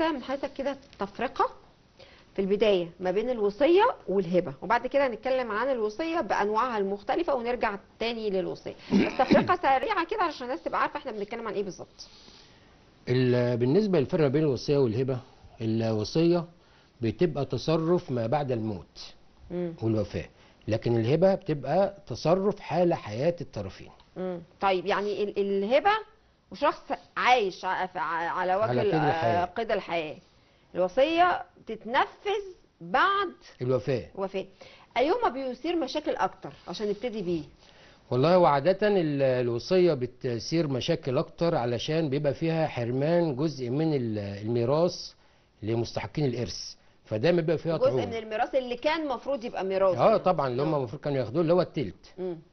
عايزه من حضرتك كده تفرقه في البدايه ما بين الوصيه والهبه وبعد كده هنتكلم عن الوصيه بانواعها المختلفه ونرجع تاني للوصيه بس تفرقه سريعه كده علشان الناس تبقى عارفه احنا بنتكلم عن ايه بالظبط ال- بالنسبه للفرق بين الوصيه والهبه الوصيه بتبقى تصرف ما بعد الموت مم. والوفاه لكن الهبه بتبقى تصرف حال حياه الطرفين مم. طيب يعني ال- الهبه وشخص عايش ع- ف- ع- على وجه على قيد ال- الحياة. قيد الحياه الوصيه تتنفذ بعد الوفاه وفاه ايهما بيثير مشاكل اكتر عشان نبتدي بيه والله وعادة ال- الوصية بتثير مشاكل أكتر علشان بيبقى فيها حرمان جزء من ال- الميراث لمستحقين الإرث فده بيبقى فيها جزء طعون من الميراث اللي كان المفروض يبقى ميراث اه طبعا اللي هم المفروض كانوا ياخدوه اللي هو التلت مم.